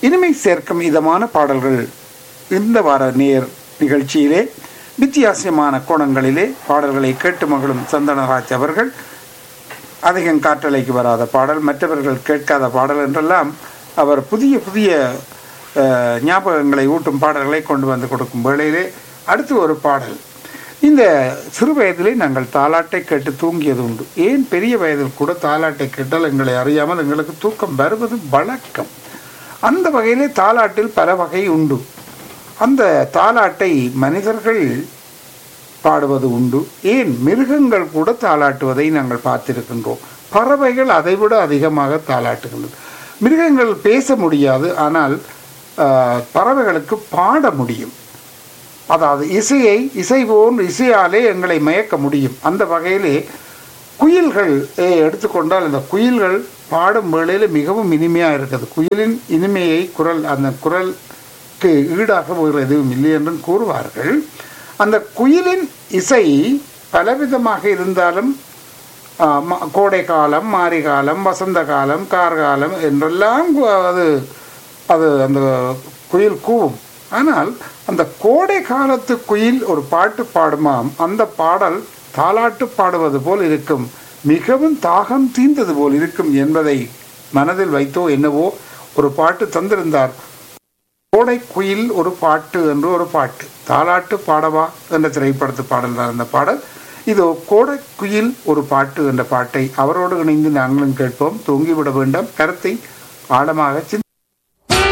இனிமை சேர்க்கும் இதமான பாடல்கள் இந்த வார நேர் நிகழ்ச்சியிலே வித்தியாசமான கோணங்களிலே பாடல்களை கேட்டு மகளும் சந்தனராஜ் அவர்கள் அதிகம் காற்றலைக்கு வராத பாடல் மற்றவர்கள் கேட்காத பாடல் என்றெல்லாம் அவர் புதிய புதிய அஹ், ஞாபகங்களை ஊட்டும் பாடல்களை கொண்டு வந்து கொடுக்கும் வேளையிலே அடுத்து ஒரு பாடல் இந்த சிறு வயதிலே நாங்கள் தாலாட்டை கேட்டு தூங்கியது உண்டு ஏன் பெரிய வயதில் கூட தாலாட்டை கேட்டால் எங்களை அறியாமல் எங்களுக்கு தூக்கம் வருவது வழக்கம் அந்த வகையிலே தாலாட்டில் பல வகை உண்டு அந்த தாலாட்டை மனிதர்கள் பாடுவது உண்டு ஏன் மிருகங்கள் கூட தாளாட்டுவதை நாங்கள் பார்த்திருக்கின்றோம் பறவைகள் அதைவிட அதிகமாக தாளாட்டுகின்றது மிருகங்கள் பேச முடியாது ஆனால் ஆஹ், பறவைகளுக்கு பாட முடியும் அதாவது இசையை இசை போன்ற இசையாலே எங்களை மயக்க முடியும் அந்த வகையிலே குயில்கள் அஹ், எடுத்துக்கொண்டால் அந்த குயில்கள் பாடும் வேளையில் மிகவும் இனிமையாக இருக்குது குயிலின் இனிமையை குரல் அந்த குரலுக்கு ஈடாக வேறு எதுவும் இல்லை என்றும் கூறுவார்கள் அந்த குயிலின் இசை பலவிதமாக இருந்தாலும் ஆஹ், ம- கோடை காலம் மாரி காலம் வசந்த காலம் கார்காலம் என்றெல்லாம் கு- அது அது அந்த குயில் கூவும் ஆனால் அந்த கோடை காலத்து குயில் ஒரு பாட்டு பாடுமாம் அந்த பாடல் தாலாட்டு பாடுவது போல் இருக்கும் மிகவும் தாகம் தீர்ந்தது போல் இருக்கும் என்பதை மனதில் வைத்தோ என்னவோ ஒரு பாட்டு தந்திருந்தார் கோடை குயில் ஒரு பாட்டு என்று ஒரு பாட்டு தாலாட்டு பாடவா என்ற திரைப்படத்து பாடல் தான் அந்த பாடல் இதோ கோடை குயில் ஒரு பாட்டு என்ற பாட்டை அவரோடு இணைந்து நாங்களும் கேட்போம் தூங்கிவிட வேண்டாம் கருத்தை ஆழமாக சிந்தி